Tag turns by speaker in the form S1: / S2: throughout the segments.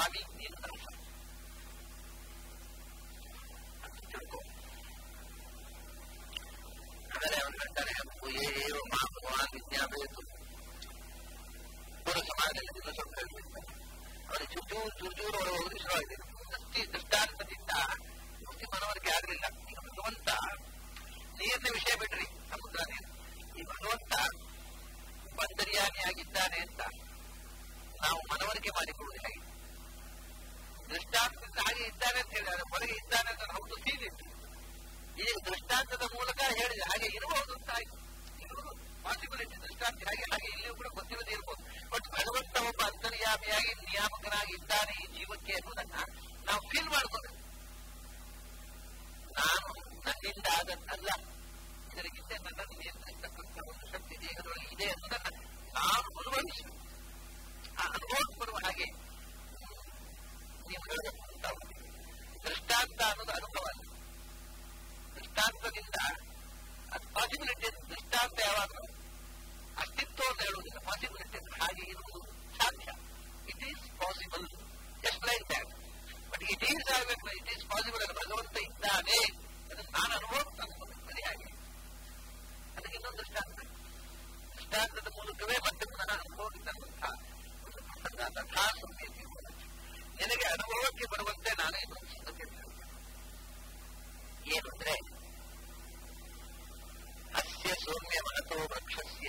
S1: ಸ್ವಾಮಿ ನೀನು ದಾಸ ಅಂತ ತಿಳ್ಕೊ ಆಮೇಲೆ ಅವನು ಹೇಳ್ತಾನೆ ಏವ ಮಾ ಭಗವಾನ್ ವಿದ್ಯಾಭೇತು ಪೂರ್ವ ಸಮಾಜದಲ್ಲಿ ಇದು ಸ್ವಲ್ಪ ಹೇಳ್ತಿರ್ತಾನೆ ಅವನು ಚೂರು ಚೂರು ಚೂರು ಒಳಗೆ ಹೋಗಿ ಶುರುವಾಗಿದೆ ಮುಕ್ತಿ ದೃಷ್ಟಾಂತದಿಂದ ಮುಕ್ತಿ ಮನವರಿಕೆ ಆಗಲಿಲ್ಲ ಈಗ ಭಗವಂತ ನೀರಿನ ವಿಷಯ ಬಿಡ್ರಿ ಸಮುದ್ರ ನೀರು ಈ ಭಗವಂತ ಬಂದರಿಯಾನಿಯಾಗಿದ್ದಾನೆ ಅಂತ ನಾವು ಮನವರಿಕೆ ಮಾಡಿಕೊಳ್ಳುವುದಿಲ್ಲ ಈಗ. ದೃಷ್ಟಾಂತದಿಂದ ಹಾಗೆ ಇದ್ದಾನೆ ಅಂತ ಹೇಳಿದ್ರೆ ಹೊರಗೆ ಇದ್ದಾನೆ ಅಂತ ಹೌದು ಸೀನಿತ್ತು ಈಗ ದೃಷ್ಟಾಂತದ ಮೂಲಕ ಹೇಳಿದೆ ಹಾಗೆ ಇರಬಹುದು ಅಂತ ಆಯ್ತು ಇರುವುದು ಪಾಸಿಬಿಲಿಟಿ ದೃಷ್ಟಾಂತ ಹಾಗೆ ಹಾಗೆ ಇಲ್ಲಿಯೂ ಕೂಡ ಗೊತ್ತಿಲ್ಲದೆ ಇರಬಹುದು ಬಟ್ ಭಗವಂತ ಒಬ್ಬ ಅಂತರ್ಯಾಮಿಯಾಗಿ ನಿಯಾಮಕನಾಗಿ ಇದ್ದಾನೆ ಈ ಜೀವಕ್ಕೆ ಅನ್ನೋದನ್ನ ನಾವು ಫೀಲ್ ಮಾಡ್ಕೋಬೇಕು ನಾನು ನನ್ನಿಂದ ಆದದ್ದಲ್ಲ ಇದರಿಗಿಂತ ನನ್ನನ್ನು ನಿಯಂತ್ರಿಸತಕ್ಕಂಥ ಒಂದು ಶಕ್ತಿ ದೇಹದೊಳಗೆ ಇದೆ ಅನ್ನೋದನ್ನ ನಾನು ಅನುಭವಿಸಿ ಆ ಅನುಭವಕ್ಕೆ ಬರುವ ಹಾಗೆ ನೀವು ಹೇಳಬೇಕು ಅಂತ ಅವರು. ದೃಷ್ಟಾಂತ ಅನ್ನೋದು ಅನುಭವ ಅಲ್ಲ ದೃಷ್ಟಾಂತದಿಂದ ಅದು ಪಾಸಿಬಿಲಿಟಿ ದೃಷ್ಟಾಂತ ಯಾವಾಗಲೂ ಅಸ್ತಿತ್ವವನ್ನು ಹೇಳುವುದಿಲ್ಲ ಪಾಸಿಬಿಲಿಟಿ ಹಾಗೆ ಇರುವುದು ಸಾಧ್ಯ it is possible just like that but it is ಆಗಬೇಕು ಇಟ್ ಈಸ್ ಪಾಸಿಬಲ್ ಅಲ್ಲ ಭಗವಂತ ಇದ್ದಾನೆ ಅದನ್ನು ನಾನು ಅನುಭವ ತಂದ್ಕೋಬೇಕು ಬರೀ ಹಾಗೆ ಅದಕ್ಕೆ ಇನ್ನೊಂದು ದೃಷ್ಟಾಂತ ದೃಷ್ಟಾಂತದ ಮೂಲಕವೇ ಮತ್ತೆ ಪುನಃ ಅನುಭವಕ್ಕೆ ತರುವಂತಹ ಒಂದು ಪ್ರಸಂಗ ತಥಾ ಸಂಗೀತ ನಿನಗೆ ಅನುಭವಕ್ಕೆ ಬರುವಂತೆ ನಾನೇ ಇನ್ನೊಂದು ಸಂಗತಿ ಹೇಳ್ತೇನೆ ಏನು ಅಂದ್ರೆ ಅಸ್ಯ ಸೌಮ್ಯ ಮಹತೋ ವೃಕ್ಷಸ್ಯ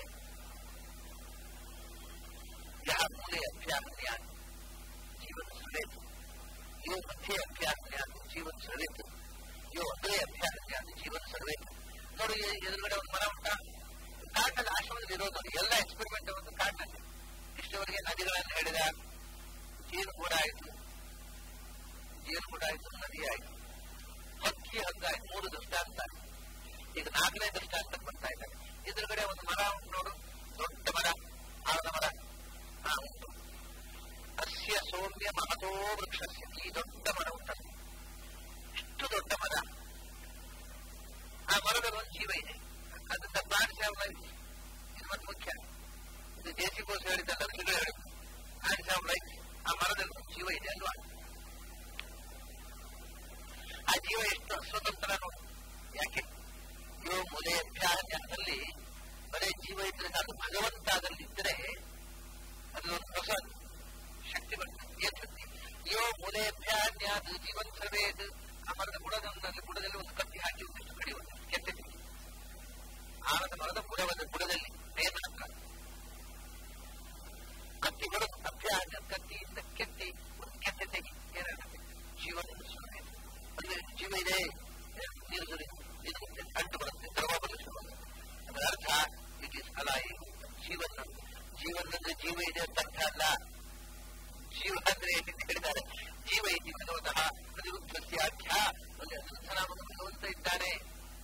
S1: ಯಹ ಮೂಲೆ ಅಭ್ಯಾಸ್ಯಾತ್ ಜೀವನ ಸೃಳೇತು ಯೋ ಮಧ್ಯೆ ಅಭ್ಯಾಸ್ಯಾತ್ ಜೀವನ ಸೃಳೇತು ಯೋ ಅಗ್ರೆ ಅಭ್ಯಾಸ್ಯಾತ್ ಜೀವನ ಸರ್ವೇತು ನೋಡಿ ಎದುರುಗಡೆ ಒಂದು ಮರ ಉಂಟಾ ಕಾಡಿನಲ್ಲಿ ಆಶ್ರಮದಲ್ಲಿ ಇರೋದು ನೋಡಿ ಎಲ್ಲ ಎಕ್ಸ್ಪೆರಿಮೆಂಟ್ ಒಂದು ಕಾಡಿನಲ್ಲಿ ಇಷ್ಟವರೆಗೆ ನದಿಗಳನ್ನು ಹೇಳಿದ ಜೇನು ಕೂಡ ಆಯಿತು ಜೇನು ಕೂಡ ಆಯಿತು ನದಿ ಆಯಿತು ಹಕ್ಕಿ ಹಗ್ಗ ಆಯ್ತು ಮೂರು ದೃಷ್ಟಾಂತ ಈಗ ನಾಲ್ಕನೇ ದೃಷ್ಟಾಂತ ಬರ್ತಾ ಇದ್ದಾರೆ ಎದುರುಗಡೆ ಒಂದು ಮರ ಉಂಟು ನೋಡು ದೊಡ್ಡ ಮರ ಆಳದ ಮರ ಹಾ ಉಂಟು ಅಸ್ಯ ಸೌಮ್ಯ ಮಹತೋ ವೃಕ್ಷಸ್ಯ ಈ ದೊಡ್ಡ ಮರ ಉಂಟಲ್ಲ ಇಷ್ಟು ದೊಡ್ಡ ಮರ ಆ ಮರದಲ್ಲಿ ಒಂದು ಜೀವ ಇದೆ ಅದರಿಂದ ಪ್ಲಾಂಟ್ಸ್ ಯಾವ ಲೈಫ್ ಇದು ಮತ್ತೆ ಮುಖ್ಯ ಇದು ದೇಸಿ ಕೋಸ್ ಹೇಳಿದ್ದಲ್ಲ ಋಷಿಗಳು ಹೇಳಿದ್ದು ಪ್ಲಾಂಟ್ಸ್ ಯಾವ ಲೈಫ್ ಆ ಮರದಲ್ಲಿ ಒಂದು ಜೀವ ಇದೆ ಅಲ್ವಾ ಆ ಜೀವ ಎಷ್ಟು ಸ್ವತಂತ್ರ ನೋಡಿ ಯಾಕೆ ಯೋ ಮುಲೆ ಅಭ್ಯಾಸದಲ್ಲಿ ಬರೇ ಜೀವ ಇದ್ರೆ ಸಾಕು ಭಗವಂತ ಅದರಲ್ಲಿ ಇದ್ರೆ ಅದೊಂದು ಹೊಸ ಶಕ್ತಿ ಬರ್ತದೆ ಏನ್ ಶಕ್ತಿ ಯೋ ಮುಲೆ ಅಭ್ಯಾಸ ಜೀವನ್ ಸರ್ವೇದ್ ಆ ಮರದ ಬುಡದಲ್ಲಿ ಬುಡದಲ್ಲಿ ಒಂದು ಕತ್ತಿ ಹಾಕಿ ಒಂದಿಷ್ಟು ಕಡಿಯುವುದು ಕೆತ್ತಿದೆ ಆನಂದ ಮರದ ಬುಡವದ ಬುಡದಲ್ಲಿ ನೇಮ ಹತ್ರ ಕತ್ತಿ ಹೊಡೆದು ಅಭ್ಯಾಸ ಕತ್ತಿಯಿಂದ ಕೆತ್ತಿ ಒಂದು ಕೆತ್ತೆ ತೆಗಿ ಏನಾಗುತ್ತೆ ಜೀವನ ಸುರಿಯುತ್ತೆ. ಅಂದ್ರೆ ಜೀವ ಇದೆ ನೀರು ಸುರಿಯುತ್ತೆ ಇದು ಅಂಟು ಬರುತ್ತೆ ದ್ರವ ಬರಲು ಶುರುವಾಗುತ್ತೆ ಅದರ ಅರ್ಥ ಇಟ್ ಇಸ್ ಅಲಾಯಿ ಜೀವನ ಜೀವನದಲ್ಲಿ ಜೀವ ಇದೆ ಅಂತ ಅರ್ಥ ಅಲ್ಲ ಜೀವ ಅಂದ್ರೆ ಏನೆಂದು ಹೇಳಿದ್ದಾರೆ ಜೀವ ಇತಿ ಭಗವತಃ ಅನಿರುದ್ಧಸ್ಯಾಖ್ಯ ಅಲ್ಲಿ ಅನಿರುದ್ಧನಾಮಕ ಭಗವಂತ ಇದ್ದಾನೆ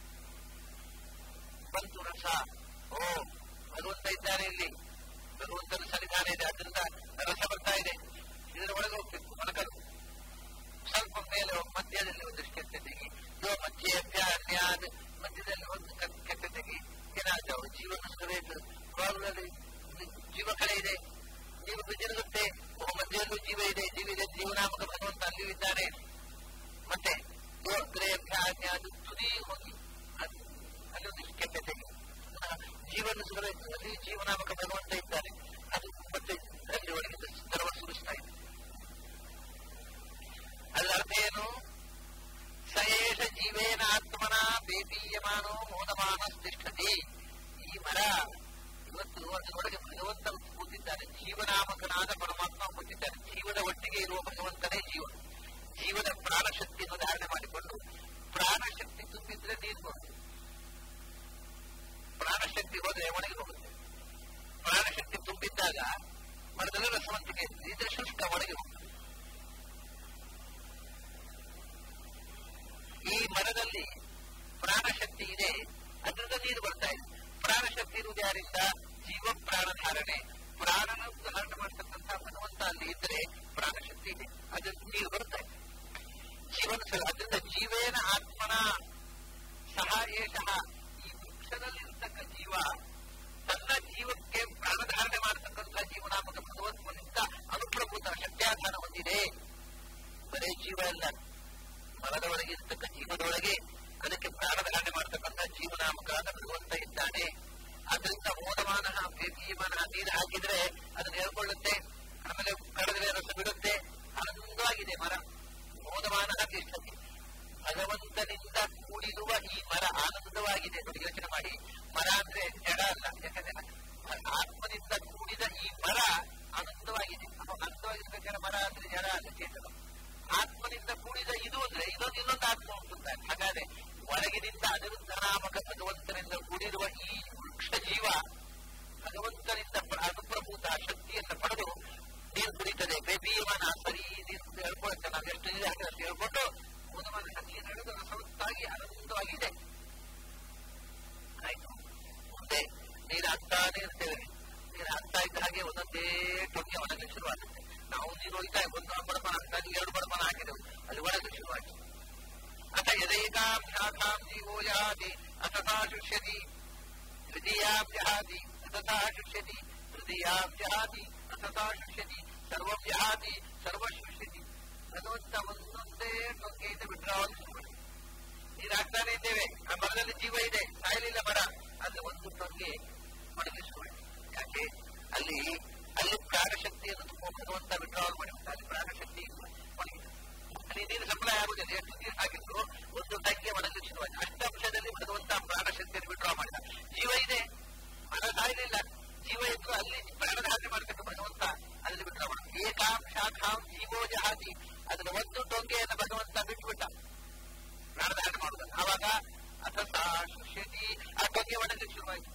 S1: ಬಂತು ರಸ ಓ ಭಗವಂತ ಇದ್ದಾನೆ ಇಲ್ಲಿ ಭಗವಂತನ ಸನ್ನಿಧಾನ ಇದೆ ಅದರಿಂದ ರಸ ಬರ್ತಾ ಇದೆ ಇದರ ಒಳಗೆ ಹೋಗ್ಬೇಕು ಮೊಳಕಲು ಸ್ವಲ್ಪ ಮೇಲೆ ಮಧ್ಯದಲ್ಲಿ ಒಂದಿಷ್ಟು ಕೆತ್ತೆ ತೆಗಿ ಯೋ ಮಧ್ಯೆ ಅಭ್ಯಾನ್ಯಾದ ಮಧ್ಯದಲ್ಲಿ ಒಂದು ಕ- ಕೆತ್ತೆ ತೆಗಿ ಏನಾಗುತ್ತೆ ಅವರು ಜೀವನ ಸವೇತು ಪ್ರಾಬ್ಲಲ್ಲಿ ಜೀವ ಕಳೆ ಇದೆ ಜೀವ ಬಿದ್ದಿರುತ್ತೆ ಓ ಮಧ್ಯದಲ್ಲೂ ಜೀವ ಇದೆ ಜೀವ ಇದೆ ಜೀವನಾಮಕ ಭಗವಂತ ಅಲ್ಲಿಯೂ ಇದ್ದಾನೆ ಮತ್ತೆ ಯೋ ಅಗ್ರೆ ಅಭ್ಯಾನ್ಯಾದ ತುದಿ ಹೋಗಿ ಅದು ಅಲ್ಲಿ ಒಂದಿಷ್ಟು ಕೆತ್ತೆ ತೆಗಿ ಪುನಃ ಜೀವನ ಸವೇತು ಅಲ್ಲಿ ಜೀವನಾಮಕ ಭಗವಂತ ಇದ್ದಾನೆ ಅದು ಮತ್ತೆ ಅಲ್ಲಿ ಒಳಗಿಂದ ದ್ರವ ಸುರಿಸ್ತಾ ಇದೆ ಅದರ ಅರ್ಥ ಏನು ಸಯೇಷ ಜೀವೇನ ಆತ್ಮನ ಬೇಪೀಯಮಾನೋ ಮೋದಮಾನಸ್ತಿಷ್ಠತಿ ಈ ಮರ ಇವತ್ತು ಅದರೊಳಗೆ ಭಗವಂತ ಕೂತಿದ್ದಾನೆ ಜೀವನಾಮಕನಾದ ಪರಮಾತ್ಮ ಕೂತಿದ್ದಾನೆ ಜೀವದ ಒಟ್ಟಿಗೆ ಇರುವ ಭಗವಂತನೇ ಜೀವ ಜೀವದ ಪ್ರಾಣಶಕ್ತಿಯನ್ನು ಧಾರಣೆ ಮಾಡಿಕೊಂಡು ಪ್ರಾಣಶಕ್ತಿ ತುಂಬಿದ್ರೆ ನೀರು ಬರುತ್ತೆ ಪ್ರಾಣಶಕ್ತಿ ಹೋದ್ರೆ ಒಣಗಿ ಹೋಗುತ್ತೆ ಪ್ರಾಣಶಕ್ತಿ ತುಂಬಿದ್ದಾಗ ಮರದಲ್ಲಿ ರಸವಂತಿಕೆ ಇರ್ತದೆ ಇದ್ರೆ ಶುಷ್ಕ ಒಣಗಿ ಹೋಗ್ತದೆ ಈ ಮರದಲ್ಲಿ ಪ್ರಾಣಶಕ್ತಿ ಇದೆ ಅದರಿಂದ ನೀರು ಬರ್ತಾ ಇದೆ ಪ್ರಾಣಶಕ್ತಿ ಇರುವುದು ಯಾರಿಂದ ಜೀವ ಪ್ರಾಣ ಧಾರಣೆ ಪ್ರಾಣನ ಧಾರಣೆ ಮಾಡ್ತಕ್ಕಂಥ ಭಗವಂತ ಅಲ್ಲಿ ಇದ್ರೆ ಪ್ರಾಣಶಕ್ತಿ ಇದೆ ಅದರಿಂದ ನೀರು ಬರ್ತಾ ಇದೆ ಜೀವನ ಸಲ ಅದರಿಂದ ಜೀವೇನ ಆತ್ಮನ ಸಹ ಏಷಃ ಈ ವೃಕ್ಷದಲ್ಲಿರ್ತಕ್ಕ ಜೀವ ತನ್ನ ಜೀವಕ್ಕೆ ಪ್ರಾಣಧಾರಣೆ ಮಾಡತಕ್ಕಂಥ ಜೀವನಾಮಕ ಭಗವಂತನಿಂದ ಅನುಪ್ರಭೂತ ಶಕ್ತ್ಯಾಧಾನ ಹೊಂದಿದೆ ಇದೆ ಅದರಿಂದ ಮೋದಮಾನ ಪೇಪೀಯಮಾನ ನೀರು ಹಾಕಿದ್ರೆ ಅದನ್ನ ಹೇಳ್ಕೊಳ್ಳುತ್ತೆ ಆಮೇಲೆ ಕಡದರೆ ರಸ ಬಿಡುತ್ತೆ ಆನಂದವಾಗಿದೆ ಮರ ಮೋದಮಾನ ತಿಷ್ಠತೆ ಭಗವಂತನಿಂದ ಕೂಡಿರುವ ಈ ಮರ ಆನಂದವಾಗಿದೆ ನೋಡಿ ಯೋಚನೆ ಮಾಡಿ ಮರ ಅಂದ್ರೆ ಜಡ ಅಲ್ಲ ಯಾಕಂದ್ರೆ ಆತ್ಮದಿಂದ ಕೂಡಿದ ಈ ಮರ ಆನಂದವಾಗಿದೆ ಆನಂದವಾಗಿರ್ಬೇಕಾದ್ರೆ ಮರ ಅಂದ್ರೆ ಜಡ ಅಲ್ಲ ಚೇತನ ಆತ್ಮನಿಂದ ಕೂಡಿದ ಇದು ಅಂದ್ರೆ ಇದೊಂದು ಇನ್ನೊಂದು ಆತ್ಮ ಉಂಟುತ್ತಾರೆ ಹಾಗಾದ್ರೆ ಒಳಗಿನಿಂದ ಅನಿರುದ್ಧನಾಮಕ ಭಗವಂತನಿಂದ ಕೂಡಿರುವ ಈ ವೃಕ್ಷ ಜೀವ ಭಗವಂತನಿಂದ ಅನುಪ್ರಭೂತ ಶಕ್ತಿಯನ್ನು ಪಡೆದು ನೀರು ಕುಡಿತದೆ ಬೇಬೀಯಮಾನ ಸರಿ ನೀರು ಹೇಳ್ಕೊಳುತ್ತೆ ನಾವು ಎಷ್ಟು ನೀರು ಹಾಕಿದ್ರೆ ಅಷ್ಟು ಹೇಳ್ಕೊಂಡು ಮುದಮಾನ ನೀರು ನಡೆದು ರಸವತ್ತಾಗಿ ಆನಂದವಾಗಿದೆ ಆಯ್ತು ಮುಂದೆ ನೀರು ಹಾಕ್ತಾನೆ ಇರ್ತೇವೆ ನೀರು ಹಾಕ್ತಾ ಇದ್ದ ಹಾಗೆ ಒಂದೊಂದೇ ಟೊಂಗೆ ಒಣಗಲಿಕ್ಕೆ ಶುರುವಾಗುತ್ತೆ ನಾವು ನೀರು ಹೋಯ್ತಾ ಒಂದು ಬಡಪನ ಹಾಕ್ತಾ ಎರಡು ಬಡಪನ ಹಾಕಿದೆವು ಅಲ್ಲಿ ಒಣಗಲಿಕ್ಕೆ ಶುರುವಾಯಿತು ಅಥ ಯದೈಕಾಂ ಶಾಖಾಂ ಜೀವೋ ಯಾತಿ ಅತಥಾ ಶುಷ್ಯತಿ ತೃತೀಯಾಂ ಜಹಾತಿ ಅತಥಾ ಶುಷ್ಯತಿ ತೃತೀಯಾಂ ಜಹಾತಿ ಅತಥಾ ಶುಷ್ಯತಿ ಸರ್ವಂ ಜಹಾತಿ ಸರ್ವ ಶುಷ್ಯತಿ ಭಗವಂತ ಒಂದೊಂದೇ ಟೊಂಗೆಯಿಂದ ವಿಡ್ರಾವಲ್ ನೀರು ಹಾಕ್ತಾನೆ ಇದ್ದೇವೆ ಆ ಮರದಲ್ಲಿ ಜೀವ ಇದೆ ಸಾಯಲಿಲ್ಲ ಮರ ಅದು ಒಂದು ಟೊಂಗೆ ಒಣಗಿಸುವ ಯಾಕೆ ಅಲ್ಲಿ ಅಲ್ಲಿ ಪ್ರಾಣಶಕ್ತಿಯನ್ನು ತುಂಬ ಭಗವಂತ ವಿಡ್ರಾವಲ್ ಮಾಡಿಬಿಟ್ಟು ಅಲ್ಲಿ ಪ್ರಾಣಶಕ್ತಿ ಒಣಗಿದೆ ಅಲ್ಲಿ ನೀರು ಸಪ್ಲೈ ಆಗುದಿಲ್ಲ ಎಷ್ಟು ನೀರು ಹಾಕಿದ್ರು ಒಂದು ಟಂಗೆ ಒಣಗಲಿಕ್ಕೆ ಶುರುವಾಯಿತು ಅಷ್ಟಂಶದಲ್ಲಿ ಭಗವಂತ ಪ್ರಾಣಶಕ್ತಿಯನ್ನು ವಿಡ್ರಾ ಮಾಡಿದ ಜೀವ ಇದೆ ಮರ ಸಾಯಲಿಲ್ಲ ಜೀವ ಇದ್ದು ಅಲ್ಲಿ ಪ್ರಾಣಧಾರಣೆ ಮಾಡತಕ್ಕ ಭಗವಂತ ಅದರಲ್ಲಿ ವಿಡ್ರಾ ಮಾಡ ಏಕಾಂ ಶಾಖಾಂ ಜೀವೋ ಜಹಾತಿ ಅದರ ಒಂದು ಟೊಂಗೆಯನ್ನು ಭಗವಂತ ಬಿಟ್ಬಿಟ್ಟ ಪ್ರಾಣಧಾರಣೆ ಮಾಡುವುದು ಆವಾಗ ಅಥ ಶುಷ್ಯತಿ ಆ ಟೊಂಗೆ ಒಣಗಲಿಕ್ಕೆ ಶುರುವಾಯಿತು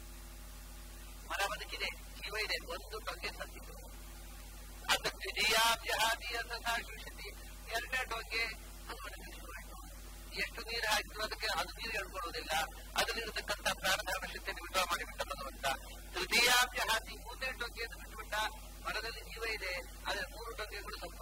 S1: ಮರ ಬದುಕಿದೆ ಜೀವ ಇದೆ ಒಂದು ಟೊಂಗೆ ಸತ್ತಿತ್ತು ಅಥ ದ್ವಿತೀಯಾಬ್ಜಹಾತಿ ಅಥ ಶುಷ್ಯತಿ ಎರಡನೇ ಟೊಂಗೆ ಅದು ಒಣಗಲಿಕ್ಕೆ ಶುರುವಾಯಿತು ಎಷ್ಟು ನೀರು ಹಾಕಿದ್ರು ಅದಕ್ಕೆ ಅದು ನೀರು ಹೇಳ್ಕೊಳ್ಳೋದಿಲ್ಲ ಅದರಲ್ಲಿರತಕ್ಕಂಥ ಪ್ರಾಣಧಾರಣ ಶಕ್ತಿಯನ್ನು ವಿಡ್ರಾ ಮಾಡಿಬಿಟ್ಟ ಭಗವಂತ ತೃತೀಯಾಬ್ಜಹಾತಿ ಮೂರನೇ ಟೊಂಗೆಯನ್ನು ಬಿಟ್ಟುಬಿಟ್ಟ ಮರದಲ್ಲಿ ಜೀವ ಇದೆ ಆದರೆ ಮೂರು ಟೊಂಗೆಗಳು ಸತ್ತು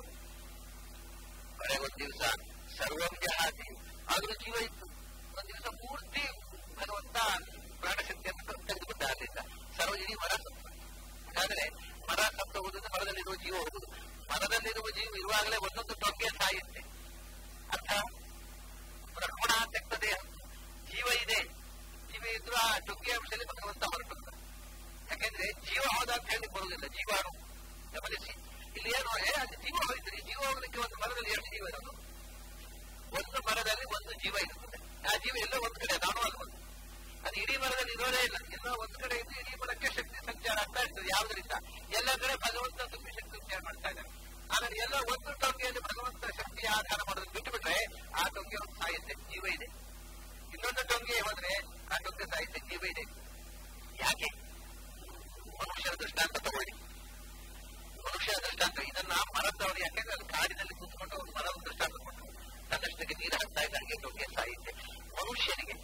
S1: ಬರೇ ಒಂದು ದಿವಸ ಸರ್ವಂ ಜಹಾತಿ ಆದ್ರೂ ಜೀವ ಇತ್ತು ಒಂದು ದಿವಸ ಪೂರ್ತಿ ಭಗವಂತ ಪ್ರಾಣಶಕ್ತಿಯನ್ನು ತೆಗೆದುಬಿಟ್ಟ ಅಲ್ಲಿಂದ ಸರ್ವ ಇಡೀ ಮರ ಸತ್ತು ಹಾಗಾದ್ರೆ ಮರ ಸತ್ತು ಹೋಗುವುದು ಮರದಲ್ಲಿರುವ ಜೀವ ಹೋಗುದು ಮರದಲ್ಲಿರುವ ಜೀವ ಇರುವಾಗಲೇ ಒಂದೊಂದು ಟೊಂಗೆ ಸಾಯುತ್ತೆ ಅರ್ಥ ಬ್ರಹ್ಮಣ ತೆಕ್ತದೆ ಜೀವ ಇದೆ ಜೀವ ಇದ್ರೂ ಆ ಟೊಂಗೆ ಅಂಶದಲ್ಲಿ ಭಗವಂತ ಹೊರಟು ಯಾಕೆಂದ್ರೆ ಜೀವ ಹೋದ ಅಂತ ಹೇಳಿ ಬರುವುದಿಲ್ಲ ಜೀವಾಣು ಗಮನಿಸಿ ಇಲ್ಲಿ ಏನು ಏ ಅಲ್ಲಿ ಜೀವ ಹೋಯ್ತು ಜೀವ ಹೋಗಲಿಕ್ಕೆ ಒಂದು ಮರದಲ್ಲಿ ಎಷ್ಟು ಜೀವ ಇರೋದು ಒಂದು ಮರದಲ್ಲಿ ಒಂದು ಜೀವ ಇರ್ತದೆ ಆ ಜೀವ ಎಲ್ಲೋ ಒಂದು ಕಡೆ ನಾನು ಅಲ್ಲಿ ಒಂದು ಅದು ಇಡೀ ಮರದಲ್ಲಿ ಇರೋದೇ ಇಲ್ಲ ಎಲ್ಲೋ ಒಂದು ಕಡೆ ಇದ್ದು ಇಡೀ ಮರಕ್ಕೆ ಶಕ್ತಿ ಸಂಚಾರ ಆಗ್ತಾ ಇರ್ತದೆ ಯಾವುದರಿಂದ ಎಲ್ಲ ಕಡೆ ಭಗವಂತ ತುಂಬಿ ಶಕ್ತಿ ಸಂಚಾರ ಮಾಡ್ತಾ ಇದ್ದಾರೆ ಆದರೆ ಎಲ್ಲ ಒಂದು ಟೊಂಗೆಯಲ್ಲಿ ಭಗವಂತ ಶಕ್ತಿಯ ಆಧಾರ ಮಾಡೋದು ಬಿಟ್ಟು ಬಿಟ್ರೆ ಆ ಟೊಂಗೆ ಒಂದು ಸಾಯುತ್ತೆ ಜೀವ ಇದೆ ಇನ್ನೊಂದು ಟೊಂಗೆ ಹೋದ್ರೆ ಆ ಟೊಂಗೆ ಸಾಯುತ್ತೆ ಜೀವ ಇದೆ ಯಾಕೆ ಮನುಷ್ಯರ ದೃಷ್ಟಾಂತ ತಗೊಳ್ಳಿ ಮನುಷ್ಯರ ದೃಷ್ಟಾಂತ ಇದನ್ನ ಮರದವರು ಯಾಕೆಂದ್ರೆ ಅದು ಕಾಡಿನಲ್ಲಿ ಕೂತ್ಕೊಂಡು ಅವರು ಮರದ ದೃಷ್ಟಾಂತ ಕೊಟ್ಟರು ತನ್ನಷ್ಟಕ್ಕೆ ನೀರು ಹಾಕ್ತಾ ಇದ್ದಂಗೆ ಟೊಂಗೆ ಸಾಯುತ್ತೆ ಮನುಷ್ಯನಿಗೆ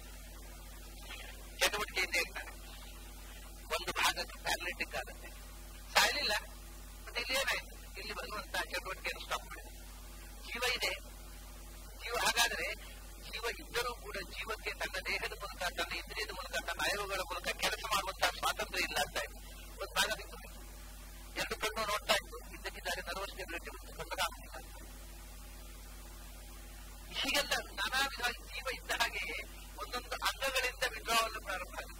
S1: ಚಟುವಟಿಕೆಯಿಂದ ಇರ್ತಾನೆ ಒಂದು ಭಾಗಕ್ಕೆ ಪ್ಯಾರಲಿಟಿಕ್ ಆಗುತ್ತೆ ಸಾಯಲಿಲ್ಲ ಮತ್ತೆ ಇಲ್ಲಿ ಏನಾಯ್ತು ಇಲ್ಲಿ ಭಗವಂತ ಚಟುವಟಿಕೆಯನ್ನು ಸ್ಟಾಪ್ ಮಾಡಿದೆ ಜೀವ ಇದೆ ಜೀವ ಹಾಗಾದ್ರೆ ಜೀವ ಇದ್ದರೂ ಕೂಡ ಜೀವಕ್ಕೆ ತನ್ನ ದೇಹದ ಮೂಲಕ ತನ್ನ ಇಂದ್ರಿಯದ ಮೂಲಕ ತನ್ನ ಅಯವುಗಳ ಮೂಲಕ ಕೆಲಸ ಮಾಡುವಂತಹ ಸ್ವಾತಂತ್ರ್ಯ ಇಲ್ಲ ಅಂತ ಇದೆ ಒಂದು ಭಾಗ ಬಿಟ್ಟು ಎರಡು ಕಣ್ಣು ನೋಡ್ತಾ ಇತ್ತು ಇದ್ದಕ್ಕಿದ್ದಾರೆ ನರ್ವಸ್ ಸ್ಟೆಬಿಲಿಟಿ ಗೊತ್ತಾಗಲಿಲ್ಲ ಹೀಗೆಲ್ಲ ನಾನಾ ವಿಧ ಜೀವ ಇದ್ದ ಹಾಗೆಯೇ ಒಂದೊಂದು ಅಂಗಗಳಿಂದ ವಿಡ್ರಾವಲ್ ಪ್ರಾರಂಭ ಆಗುತ್ತೆ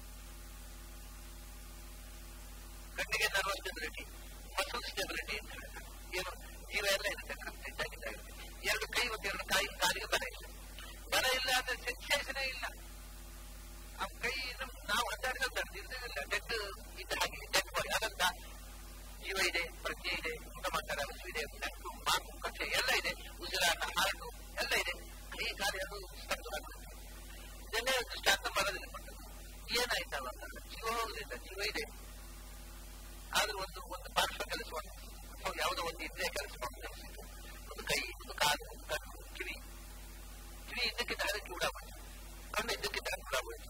S1: ಕಣ್ಣಿಗೆ ನರ್ವಸ್ ಸ್ಟೆಬಿಲಿಟಿ ಮಸಲ್ ಸ್ಟೆಬಿಲಿಟಿ ಅಂತ ಹೇಳ್ತಾರೆ ಏನು ಜೀವ ಎಲ್ಲ ಇರುತ್ತೆ ಇದ್ದಾಗಿದ್ದಾಗ ಎರಡು ಕೈ ಮತ್ತು ಎರಡು ಕಾಯಿ ಕಾಲಿಗೆ ಬಲ ಇಲ್ಲ ಬಲ ಇಲ್ಲ ಅಂದ್ರೆ ಸೆನ್ಸೇಷನೇ ಇಲ್ಲ ಆ ಕೈ ನಾವು ಅಡ್ಡಾಡಿದ ಇರ್ತಿಲ್ಲ ಡೆಡ್ ಇದ್ದ ಹಾಗೆ ಡೆಡ್ ಬಾಡಿ ಹಾಗಂತ ಜೀವ ಇದೆ ಪ್ರಜ್ಞೆ ಇದೆ ಊಟ ಮಾಡ್ತಾರೆ ಹಸು ಇದೆ ನಟ್ಟು ಮಾತು ಕಕ್ಷೆ ಎಲ್ಲ ಇದೆ ಉಸಿರಾಟ ಹಾರಟು ಎಲ್ಲ ಇದೆ ಕೈ ಕಾಲು ಎರಡು ಸ್ತಬ್ಧವಾಗುತ್ತೆ ಇದನ್ನೇ ದೃಷ್ಟಾಂತ ಮರದಲ್ಲಿ ಕೊಟ್ಟದ್ದು ಏನಾಯ್ತು ಅವಾಗ ಜೀವ ಹೋಗುದಿಲ್ಲ ಜೀವ ಇದೆ ಆದ್ರೂ ಒಂದು ಒಂದು ಪಾರ್ಶ್ವ ಕೆಲಸ ಅಥವಾ ಯಾವುದೋ ಒಂದು ಇಂದ್ರಿಯ ಕೆಲಸ ಕೆಲಸಿತ್ತು ಒಂದು ಕೈ ಒಂದು ಕಾಲು ಒಂದು ಕಣ್ಣು ಕಿವಿ ಕಿವಿ ಇದ್ದಕ್ಕಿದ್ದ ಹಾಗೆ ಕೂಡ ಬಂತು ಕಣ್ಣು ಇದ್ದಕ್ಕಿದ್ದ ಹಾಗೆ ಕೂಡ ಹೋಯ್ತು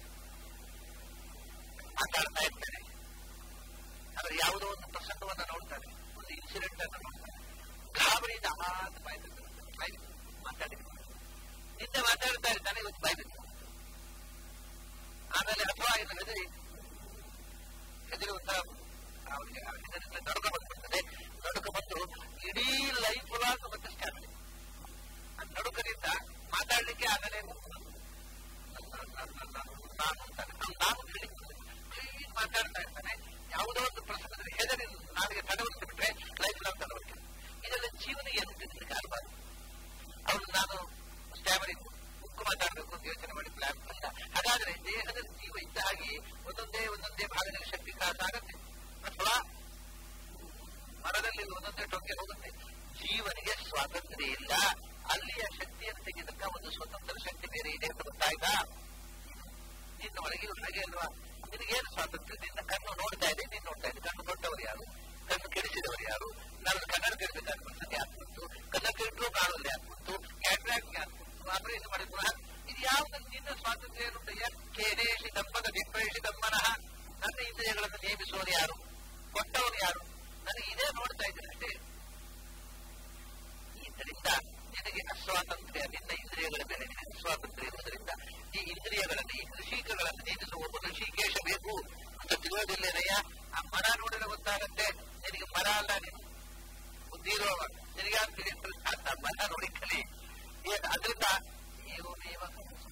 S1: ಮಾತಾಡ್ತಾ ಇರ್ತಾನೆ ಆದ್ರೆ ಯಾವುದೋ ಒಂದು ಪ್ರಸಂಗವನ್ನ ನೋಡ್ತಾನೆ ಒಂದು ಇನ್ಸಿಡೆಂಟ್ ಅನ್ನು ನೋಡ್ತಾನೆ ಗಾಬರಿಯಿಂದ ಹಾತ್ ಬಾಯಿ ಬಾಯಿ ಮಾತಾಡಿದ್ರು ನಿನ್ನೆ ಮಾತಾಡ್ತಾ ಇರ್ತಾನೆ ಇವತ್ತು ಬಾಯಿ ಬಿದ್ದು ಆಮೇಲೆ ಅಥವಾ ಇದು ಹೆದರಿ ಹೆದರುವಂತ ಅವರಿಗೆ ಇದರಿಂದ ನಡುಕ ಬಂದ್ಬಿಡ್ತದೆ ನಡುಕ ಬಂದು ಇಡೀ ಲೈಫ್ ಲಾಂಗ್ ಮತ್ತೆ ಸ್ಟಾರ್ಟ್ ಆ ನಡುಕದಿಂದ ಮಾತಾಡ್ಲಿಕ್ಕೆ ಆಗಲೇ ನಾನು ಅಂತಾನೆ ಅವ್ನು ನಾನು ತಿಳಿಸ್ತದೆ ಕ್ಲೀನ್ ಮಾತಾಡ್ತಾ ಇರ್ತಾನೆ ಯಾವುದೋ ಒಂದು ಪ್ರಸಂಗದಲ್ಲಿ ಹೆದರಿ ನಾಲಿಗೆ ತಡವರಿಸಿ ಬಿಟ್ರೆ ಲೈಫ್ ಲಾಂಗ್ ತಡವರಿಕೆ ಇದೆಲ್ಲ ಜೀವನ ಏನು ತಿಳಿಸ್ಲಿಕ್ಕೆ ಆಗಬಾರ್ದು ಅವನು ನಾನು ಸ್ಟ್ಯಾಮರಿಂಗ್ ಉಕ್ಕು ಮಾತಾಡಬೇಕು ಅಂತ ಯೋಚನೆ ಮಾಡಿ ಪ್ಲಾನ್ ಅಲ್ಲ ಹಾಗಾದ್ರೆ ದೇಹದ ಜೀವ ಇದ್ದ ಹಾಗೆ ಒಂದೊಂದೇ ಒಂದೊಂದೇ ಭಾಗದಲ್ಲಿ ಶಕ್ತಿ ಕ್ರಾಸ ಆಗತ್ತೆ ಅಥವಾ ಮರದಲ್ಲಿ ಒಂದೊಂದೇ ಟೊಂಗೆ ಹೋಗುತ್ತೆ ಜೀವನಿಗೆ ಸ್ವಾತಂತ್ರ್ಯ ಇಲ್ಲ ಅಲ್ಲಿಯ ಶಕ್ತಿಯನ್ನು ತೆಗೆದಕ್ಕ ಒಂದು ಸ್ವತಂತ್ರ ಶಕ್ತಿ ಬೇರೆ ಇದೆ ಅಂತ ಗೊತ್ತಾಯ್ತಾ ನಿನ್ನ ಒಳಗಿರೋ ಹಾಗೆ ಅಲ್ವಾ ನಿನಗೇನು ಸ್ವಾತಂತ್ರ್ಯ ನಿನ್ನ ಕಣ್ಣು ನೋಡ್ತಾ ಇದೆ ನೀನು ನೋಡ್ತಾ ಇದೆ ಕಣ್ಣು ಕೊಟ್ಟವರು ಯಾರು ಕಣ್ಣು ಕೆಡಿಸಿದವರು ಯಾರು ನಾನು ಕನ್ನಡ ಕೆಡಬೇಕಾದ ಪರಿಸ್ಥಿತಿ ಆಗ್ಬಿಟ್ಟು ಕನ್ನಡ ಕೆಟ್ಟರು ಕಾಣುವುದೇ ಆಗ್ಬಿಟ್ಟು ಕ್ಯಾಟ್ರಾಕ್ಟ್ ಆಗ್ಬಿಟ್ಟು ಆಪರೇಷನ್ ಮಾಡಿದ್ರು ಇದು ಯಾವ್ದು ನಿನ್ನ ಸ್ವಾತಂತ್ರ್ಯ ಏನು ಕೇನೇಶಿ ದಪ್ಪದ ದಿಪ್ಪೇಶಿ ದಮ್ಮನಃ ನನ್ನ ಇಂದ್ರಿಯಗಳನ್ನು ನೇಮಿಸುವವರು ಯಾರು ಕೊಟ್ಟವರು ಯಾರು ನನಗೆ ಇದೇ ನೋಡ್ತಾ ಇದ್ದೇನೆ ಅಷ್ಟೇ ಇದರಿಂದ ನಿನಗೆ ಅಸ್ವಾತಂತ್ರ್ಯ ನಿನ್ನ ಇಂದ್ರಿಯಗಳ ಮೇಲೆ ನಿನಗೆ ಸ್ವಾತಂತ್ರ್ಯ ಇರುವುದರಿಂದ ಈ ಇಂದ್ರಿಯಗಳನ್ನು ಈ ಋಷಿಕಗಳನ್ನು ನೇಮಿಸುವ ಒಬ್ಬ ಋಷಿಕೇಶ ಬೇಕು ಅಂತ ತಿಳಿಯೋದಿಲ್ಲೇನಯ್ಯ ಆ ಮರ ನೋಡಿದ್ರೆ ಗೊತ್ತಾಗತ್ತೆ ನಿನಗೆ ಮರ ಅಲ್ಲ ನೀನು ಬುದ್ಧಿ ಇರುವವ ನಿನಗೆ ಯಾರು ತಿಳಿಯುತ್ತದೆ ಅಂತ ಮರ ನೋಡಿ ಕಲಿ ಏನು ಅದರಿಂದ ಏವಮೇವ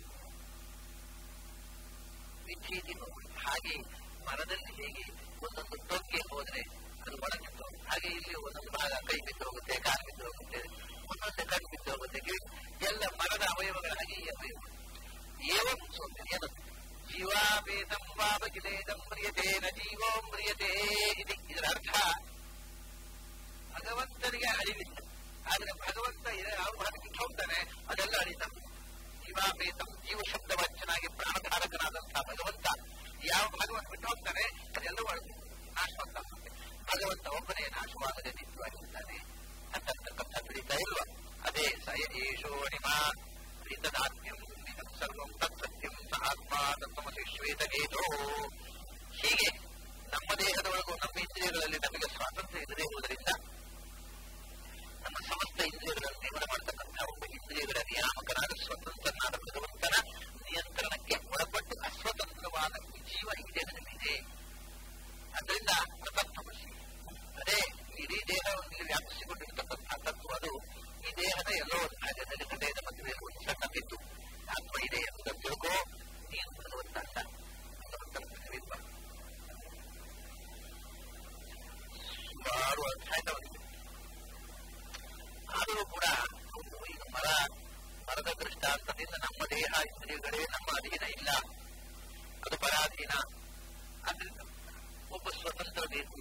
S1: ವಿಚ್ಛೇದಿ ಹಾಗೆ ಮರದಲ್ಲಿ ಹೇಗೆ ಒಂದೊಂದು ಟೊಂಗೆ ಹೋದ್ರೆ ಅದು ಒಳಗಿತ್ತು ಹಾಗೆ ಇಲ್ಲಿ ಒಂದೊಂದು ಭಾಗ ಕೈ ಬಿದ್ದು ಹೋಗುತ್ತೆ ಕಾಲು ಬಿದ್ದು ಹೋಗುತ್ತೆ ಒಂದೊಂದು ಕಣ್ಣು ಬಿದ್ದು ಹೋಗುತ್ತೆ ಕಿವಿ ಎಲ್ಲ ಮರದ ಅವಯವಗಳ ಹಾಗೆ ಈ ಅವಯವ ಏವಂ ಸೌಂದರ್ಯ ಏನು ಜೀವಾಭೇದಂ ವಾಪಕಿಲೇದಂ ಮ್ರಿಯತೆ ನ ಜೀವೋ ಮ್ರಿಯತೆ ಇದು ಇದರ ಅರ್ಥ ಭಗವಂತನಿಗೆ ಅಳಿವಿಲ್ಲ ಆದ್ರೆ ಭಗವಂತ ಯಾವ ಭಾಗಕ್ಕೆ ಹೋಗ್ತಾನೆ ಅದೆಲ್ಲ ಅಳಿತಾನೆ ಜೀವಾಭೇದಂ ಜೀವ ಶಬ್ದವಾಚ್ಯನಾಗಿ ಪ್ರಾಣಧಾರಕನಾದಂತಹ ಭಗವಂತ ಯಾವ ಭಾಗವನ್ನು ಬಿಟ್ಟು ಹೋಗ್ತಾನೆ ಅದೆಲ್ಲವೂ ಅಳಿತು ನಾಶವಾಗ್ತಾಗುತ್ತೆ ಭಗವಂತ ಒಬ್ಬನೇ ನಾಶವಾಗದೆ ನಿತ್ಯವಾಗಿರ್ತಾನೆ ಅಂತಕ್ಕಂಥ ತಿಳಿತಾ ಇಲ್ವಾ ಅದೇ ಸಯೇಶೋ ಅಣಿಮಾ ಪ್ರೀತದಾತ್ಮ್ಯಂ ಇದಂ ಸರ್ವಂ ತತ್ಸತ್ಯಂ ಸ ಆತ್ಮ ತತ್ವಮಸಿ ಶ್ವೇತಗೇತೋ ಹೀಗೆ ನಮ್ಮ ದೇಹದ ಒಳಗೂ ನಮ್ಮ ಇಂದ್ರಿಯಗಳಲ್ಲಿ ನಮಗೆ ಸ್ವಾತಂತ್ರ್ಯ ಇಲ್ಲದೆ ಇರುವುದರಿಂದ ನಮ್ಮ ಸಮಸ್ತ ಇಂದ್ರಿಯಗಳನ್ನು ನಿಯಮನ ಮಾಡತಕ್ಕಂತಹ ಒಬ್ಬ ಇಂದ್ರಿಯಗಳ ನಿಯಾಮಕನಾದ ಸ್ವತಂತ್ರನಾದ ಭಗವಂತನ ನಿಯಂತ್ರಣಕ್ಕೆ ಒಳಪಟ್ಟು ಅಸ್ವತಂತ್ರವಾದ ಜೀವ ಈ ದೇಹದಲ್ಲಿದೆ ಅದರಿಂದ ಪ್ರತತ್ವಮಸಿ ಅದೇ ಇಡೀ ದೇಹವನ್ನು ವ್ಯಾಪಿಸಿಕೊಂಡಿರ್ತಕ್ಕಂತಹ ತತ್ವ ಅದು ಈ ದೇಹದ ಎಲ್ಲೋ ಒಂದು ಭಾಗದಲ್ಲಿ ಹೃದಯದ ಮಧ್ಯದಲ್ಲಿ ಒಂದು ಸಣ್ಣ ಬಿದ್ದು ಆತ್ಮ ಇದೆ ಎಂಬುದನ್ನು ತಿಳ್ಕೋ ನೀನು ಭಗವಂತ ಅಲ್ಲ ಭಗವಂತನ ಪ್ರತಿಬಿಂಬ ಸುಮಾರು ಅಧ್ಯಾಯ ಅವನಿಗೆ ಆದರೂ ಕೂಡ ಈಗ ಮರ ಮರದ ದೃಷ್ಟಾಂತದಿಂದ ನಮ್ಮ ದೇಹ ಇಂದ್ರಿಯಗಳೇ ನಮ್ಮ ಅಧೀನ ಇಲ್ಲ ಅದು ಪರಾಧೀನ ಆದ್ರಿಂದ ಒಬ್ಬ ಸ್ವತಂತ್ರ ಬೇಕು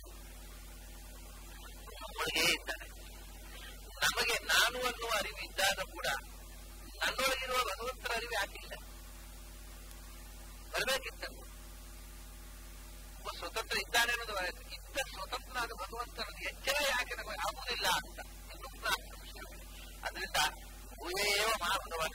S1: ನಮ್ಮೊಳಗೇ ಇದ್ದಾನೆ ನಮಗೆ ನಾನು ಅನ್ನುವ ಅರಿವು ಇದ್ದಾಗ ಕೂಡ ನನ್ನೊಳಗಿರುವ ಭಗವಂತರ ಅರಿವು ಯಾಕಿಲ್ಲ ಬರಬೇಕಿತ್ತಲ್ಲ ಒಬ್ಬ ಸ್ವತಂತ್ರ ಇದ್ದಾನೆ ಅನ್ನೋದು ಇದ್ದ ಸ್ವತಂತ್ರನಾದ ಭಗವಂತನ ಎಚ್ಚರ ಯಾಕೆ ನಮಗೆ ಆಗುವುದಿಲ್ಲ ಅಂತ ಅದರಿಂದ ಭೂಯೇವ ಮಾ ಭಗವಾನ್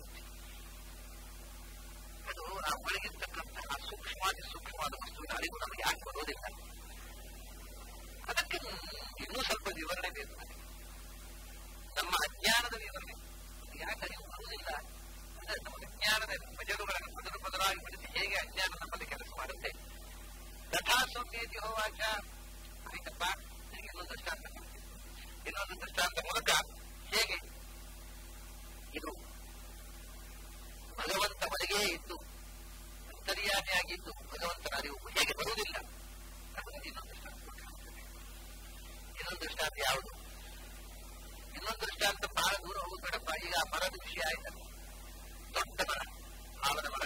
S1: ಅದು ಆ ಒಳಗಿರ್ತಕ್ಕಂತಹ ಸೂಕ್ಷ್ಮಾತಿ ಸೂಕ್ಷ್ಮವಾದ ವಸ್ತುವಿನ ಅರಿವು ನಮಗೆ ಯಾಕೆ ಬರೋದಿಲ್ಲ ಅದಕ್ಕೆ ಇನ್ನೂ ಸ್ವಲ್ಪ ವಿವರಣೆ ಬೇಕು ನಮ್ಮ ಅಜ್ಞಾನದ ವಿವರಣೆ ಯಾಕೆ ಅರಿವು ಬರುವುದಿಲ್ಲ ಅಂದ್ರೆ ನಮ್ಮ ಅಜ್ಞಾನದ ಬಜರುಗಳನ್ನು ಪದರು ಪದರಾಗಿ ಬಿಡಿಸಿ ಹೇಗೆ ಅಜ್ಞಾನ ನಮ್ಮಲ್ಲಿ ಕೆಲಸ ಮಾಡುತ್ತೆ ತಥಾ ಸೌಮ್ಯತಿ ಹೋವಾಚ ಆಯ್ತಪ್ಪ ನಿಮಗೆ ಇನ್ನೊಂದು ದೃಷ್ಟಾಂತ ಇನ್ನೊಂದು ದೃಷ್ಟಾಂತ ಮೂಲಕ ಹೇಗೆ ಇದು ಭಗವಂತ ಒಳಗೇ ಇದ್ದು ಅಂತರ್ಯಾಮಿಯಾಗಿದ್ದು ಭಗವಂತನ ಅರಿವು ಹೇಗೆ ಬರುವುದಿಲ್ಲ ನಮಗೆ ಇನ್ನೊಂದು ದೃಷ್ಟಾಂತ ಇನ್ನೊಂದು ದೃಷ್ಟಾಂತ ಯಾವುದು ಇನ್ನೊಂದು ದೃಷ್ಟಾಂತ ಬಹಳ ದೂರ ಹೋಗ್ಬೇಡಪ್ಪ ಈಗ ಮರದ ವಿಷಯ ಆಯ್ತಲ್ಲ ದೊಡ್ಡ ಮರ ಆಲದ ಮರ